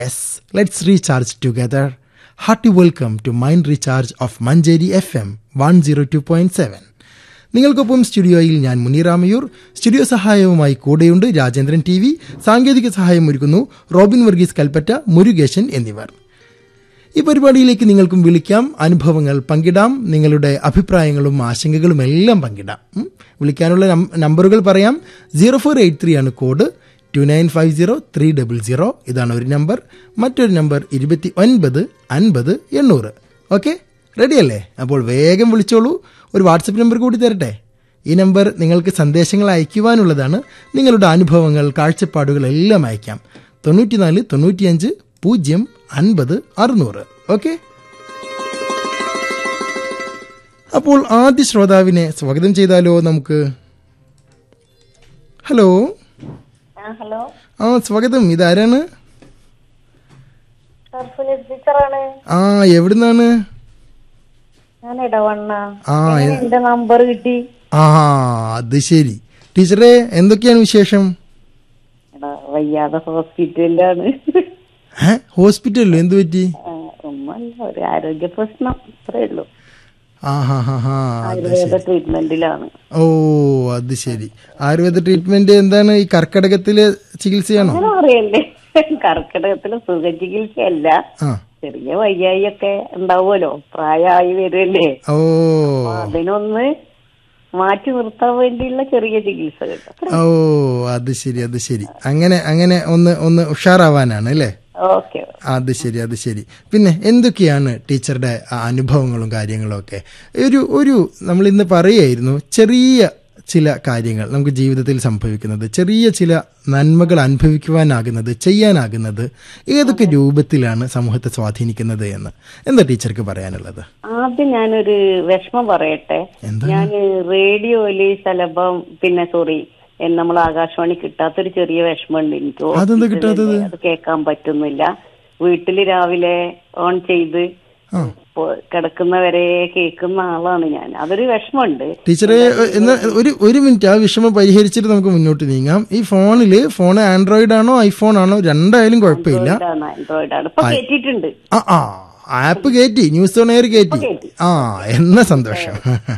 Yes, let's recharge together. Hearty welcome to Mind Recharge of Manjeri FM 102.7. നിങ്ങൾക്കൊപ്പം സ്റ്റുഡിയോയിൽ ഞാൻ മുനിറാമയൂർ studio സഹായവുമായി കൂടെയുണ്ട് രാജേന്ദ്രൻ ടി വി സാങ്കേതിക സഹായം ഒരുക്കുന്നു റോബിൻ വർഗീസ് കൽപ്പറ്റ മുരുകേശൻ എന്നിവർ ഈ പരിപാടിയിലേക്ക് നിങ്ങൾക്കും വിളിക്കാം അനുഭവങ്ങൾ പങ്കിടാം നിങ്ങളുടെ അഭിപ്രായങ്ങളും ആശങ്കകളും എല്ലാം പങ്കിടാം ഉം. വിളിക്കാനുള്ള നം- നമ്പറുകൾ പറയാം സീറോ ഫോർ എയ്റ്റ് ത്രീ ആണ് code two nine five zero three double zero ഇതാണ് ഒരു നമ്പർ മറ്റൊരു നമ്പർ ഇരുപത്തി ഒൻപത് അൻപത് എണ്ണൂറ് ഓക്കെ റെഡിയല്ലേ അപ്പോൾ വേഗം വിളിച്ചോളൂ ഒരു വാട്സപ്പ് നമ്പർ കൂടി തരട്ടെ ഈ നമ്പർ നിങ്ങൾക്ക് സന്ദേശങ്ങൾ അയക്കുവാനുള്ളതാണ് നിങ്ങളുടെ അനുഭവങ്ങൾ കാഴ്ചപ്പാടുകൾ എല്ലാം അയക്കാം തൊണ്ണൂറ്റിനാല് തൊണ്ണൂറ്റിയഞ്ച് പൂജ്യം അൻപത് അറുന്നൂറ് ഓക്കെ അപ്പോൾ ആദ്യ ശ്രോതാവിനെ സ്വാഗതം ചെയ്താലോ നമുക്ക് ഹലോ ആ ഹലോ ആ സ്വാഗതം ഇതാരാണ് സർഫുലി ടീച്ചറാണ് ആ എവിടുന്നാണ് ഞാൻ ഇടവണ്ണ ആ എങ്ങനെ എന്റെ നമ്പർ കിട്ടി ആ അത് ശരി ടീച്ചറെ എന്തൊക്കെയാണ് വിശേഷം എടാ വയ്യാതെ ഹോസ്പിറ്റലിലാണ് ഏ ഹോസ്പിറ്റലിലോ എന്ത് പറ്റി ആ, ഒന്നുമല്ല ഒരു ആരോഗ്യ പ്രശ്നം അത്രേ ഉള്ളൂ ആ ഹാ ഹാ ഹാ അത് ആയുർവേദ ട്രീറ്റ്മെന്റിലാണ് ഓ അത് ശരി ആയുർവേദ ട്രീറ്റ്മെന്റ് എന്താണ് ഈ കർക്കടകത്തിലെ ചികിത്സയാണോ അങ്ങനെ അറിയല്ലേ കർക്കിടകത്തിലെ സുഖ ചികിത്സയല്ല ആ ചെറിയ വയ്യായിയൊക്കെ ഉണ്ടാവുമല്ലോ പ്രായമായി വരുമല്ലേ ഓ അപ്പൊ അതിനൊന്ന് മാറ്റി നിർത്താൻ വേണ്ടിയുള്ള ചെറിയ ചികിത്സകൾ ഓ അത് ശരി അത് ശരി അങ്ങനെ അങ്ങനെ ഒന്ന് ഒന്ന് ഉഷാറാവാനാണ് അല്ലേ ഓക്കെ അത് ശരി അത് ശരി പിന്നെ എന്തൊക്കെയാണ് ടീച്ചറുടെ ആ അനുഭവങ്ങളും കാര്യങ്ങളും ഒക്കെ ഒരു ഒരു നമ്മൾ ഇന്ന് പറയുമായിരുന്നു ചെറിയ ചില കാര്യങ്ങൾ നമുക്ക് ജീവിതത്തിൽ സംഭവിക്കുന്നത് ചെറിയ ചില നന്മകൾ അനുഭവിക്കുവാനാകുന്നത് ചെയ്യാനാകുന്നത് ഏതൊക്കെ രൂപത്തിലാണ് സമൂഹത്തെ സ്വാധീനിക്കുന്നത് എന്ന് എന്താ ടീച്ചർക്ക് പറയാനുള്ളത് ആദ്യം ഞാനൊരു വിഷമം പറയട്ടെ എന്താണ്? ഞാൻ റേഡിയോയില് ശലഭം പിന്നെ സോറി നമ്മൾ ആകാശവാണി കിട്ടാത്തൊരു ചെറിയ വിഷമമുണ്ട് എനിക്ക് അതെന്താ ഹോസ്പിറ്റലിൽ കിട്ടാത്തത്? അത് കേൾക്കാൻ പറ്റുന്നില്ല വീട്ടില് രാവിലെ ഓൺ ചെയ്ത് ആ പോ- കിടക്കുന്നവരെ കേൾക്കുന്ന ആളാണ് ഞാൻ അതൊരു വിഷമമുണ്ട് ടീച്ചറെ എന്നാ ഒരു ഒരു മിനിറ്റ് ആ വിഷമം പരിഹരിച്ചിട്ട് നമുക്ക് മുന്നോട്ട് നീങ്ങാം ഈ ഫോണിൽ ഫോൺ ആൻഡ്രോയിഡ് ആണോ ഐഫോൺ ആണോ രണ്ടായാലും കുഴപ്പമില്ല ആൻഡ്രോയിഡ് ആൻഡ്രോയിഡ് ആണ് ഇപ്പൊ കേട്ടിട്ടുണ്ട് ആ ആ ആപ്പ് കയറ്റി ന്യൂസ് ഓൺ എയർ കയറ്റി ആ എന്ന സന്തോഷം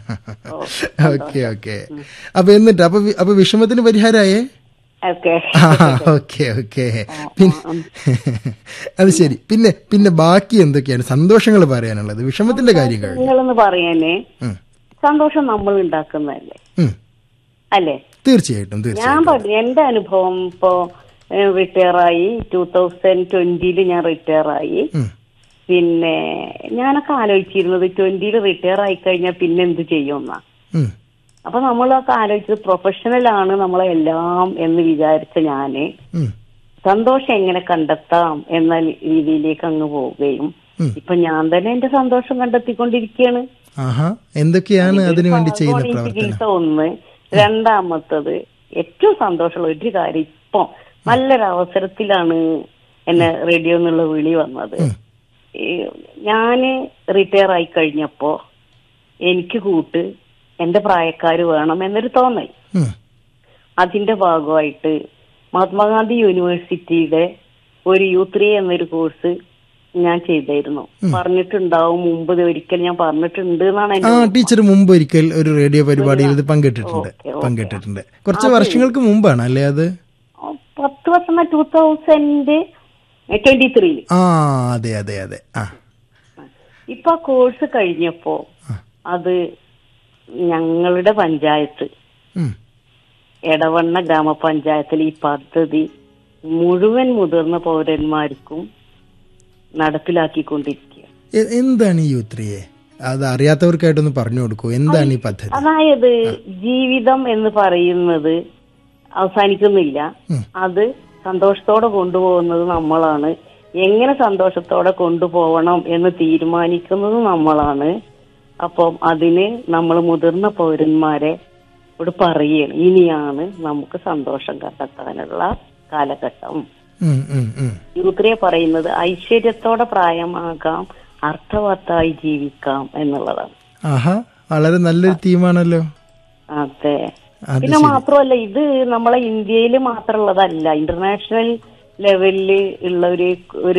ഓക്കെ ഓക്കെ അപ്പൊ എന്നിട്ട് അപ്പൊ വി- അപ്പൊ വിഷമത്തിന് പരിഹാരമായേ ഓക്കെ ഓക്കെ ഓക്കെ പിന്നെ അത് ശരി പിന്നെ പിന്നെ ബാക്കി എന്തൊക്കെയാണ് സന്തോഷങ്ങൾ പറയാനുള്ളത് വിഷമത്തിന്റെ കാര്യങ്ങൾ നിങ്ങളെന്ന് പറയാനേ ഉം, സന്തോഷം നമ്മൾ ഉണ്ടാക്കുന്നതല്ലേ ഉം. അല്ലേ തീർച്ചയായിട്ടും ഞാൻ തീർച്ചയായിട്ടും പറഞ്ഞു എന്റെ അനുഭവം ഇപ്പോ റിട്ടയർ ആയി ടൂ തൗസൻഡ് ട്വന്റിയിൽ ഞാൻ റിട്ടയർ ആയി ഉം, പിന്നെ ഞാനൊക്കെ ആലോചിച്ചിരുന്നത് ട്വന്റിയിൽ റിട്ടയർ ആയി കഴിഞ്ഞാൽ പിന്നെ എന്ത് ചെയ്യുമെന്നാ ഉം, അപ്പൊ നമ്മളൊക്കെ ആലോചിച്ചത് പ്രൊഫഷണൽ ആണ് നമ്മളെ എല്ലാം എന്ന് വിചാരിച്ച ഞാന് ഉം, സന്തോഷം എങ്ങനെ കണ്ടെത്താം എന്ന രീതിയിലേക്ക് അങ്ങ് പോവുകയും ഉം. ഇപ്പൊ ഞാൻ തന്നെ എന്റെ സന്തോഷം കണ്ടെത്തിക്കൊണ്ടിരിക്കുകയാണ് ആഹാ എന്തൊക്കെയാണ് അതിനു വേണ്ടി ചെയ്യുന്ന ഭാഗമാണ് ഈ പ്രവർത്തനം ചികിത്സ ഒന്ന് രണ്ടാമത്തത് ഏറ്റവും സന്തോഷമുള്ള ഒരു കാര്യം ഇപ്പൊ നല്ലൊരു അവസരത്തിലാണ് എന്നെ റേഡിയോ എന്നുള്ള വിളി വന്നത് ഈ ഞാന് റിട്ടയർ ആയി കഴിഞ്ഞപ്പോ എനിക്ക് കൂട്ട് എന്റെ പ്രായക്കാര് വേണം എന്നൊരു തോന്നൽ ഉം, അതിന്റെ ഭാഗമായിട്ട് മഹാത്മാഗാന്ധി യൂണിവേഴ്സിറ്റിയുടെ ഒരു യു ത്രീ എന്നൊരു കോഴ്സ് ഞാൻ ചെയ്തായിരുന്നു പറഞ്ഞിട്ടുണ്ടാവും മുമ്പ് ഇത് ഒരിക്കൽ ഞാൻ പറഞ്ഞിട്ടുണ്ട് എന്നാണ് ആ എന്റെ ടീച്ചർ മുമ്പ് ഒരിക്കൽ ഒരു റേഡിയോ പരിപാടിയിൽ ഇത് പങ്കിട്ടിട്ടുണ്ട് ഓക്കെ, ഓക്കെ. പങ്കിട്ടിട്ടുണ്ട് കുറച്ച് വർഷങ്ങൾക്ക് മുമ്പാണ് അല്ലേ അത് പത്ത് വർഷം ടൂ തൗസൻഡ് ട്വന്റി ത്രീയിൽ ആ അതെ അതെ അതെ ആ ഇപ്പൊ ആ കോഴ്സ് കഴിഞ്ഞപ്പോ അത് ഞങ്ങളുടെ പഞ്ചായത്ത് ഉം, എടവണ്ണ ഗ്രാമപഞ്ചായത്തിൽ ഈ പദ്ധതി മുഴുവൻ മുതിർന്ന പൗരന്മാർക്കും നടപ്പിലാക്കിക്കൊണ്ടിരിക്കുക എ- എന്താണ് ഈ യുത്രിയെ അത് അറിയാത്തവർക്കായിട്ടൊന്ന് പറഞ്ഞു കൊടുക്കൂ എന്താണ് ഈ പദ്ധതി അതായത് ജീവിതം എന്ന് പറയുന്നത് അവസാനിക്കുന്നില്ല ഉം. അത് സന്തോഷത്തോടെ കൊണ്ടുപോകുന്നത് നമ്മളാണ് എങ്ങനെ സന്തോഷത്തോടെ കൊണ്ടുപോകണം എന്ന് തീരുമാനിക്കുന്നത് നമ്മളാണ് അപ്പം അതിന് നമ്മൾ മുതിർന്ന പൗരന്മാരെ ഇവിടെ പറയുകയാണ് ഇനിയാണ് നമുക്ക് സന്തോഷം കണ്ടെത്താനുള്ള കാലഘട്ടം ഉം, ഉം, ഉം. യൂത്രിയെ പറയുന്നത് ഐശ്വര്യത്തോടെ പ്രായമാകാം അർത്ഥവത്തായി ജീവിക്കാം എന്നുള്ളതാണ് ആഹാ വളരെ നല്ലൊരു തീമാണല്ലോ അതെ അത് പിന്നെ മാത്രമല്ല ഇത് നമ്മളെ ഇന്ത്യയിൽ മാത്രമുള്ളതല്ല ഇന്റർനാഷണൽ ലെവലിൽ ഉള്ള ഒരു ഒരു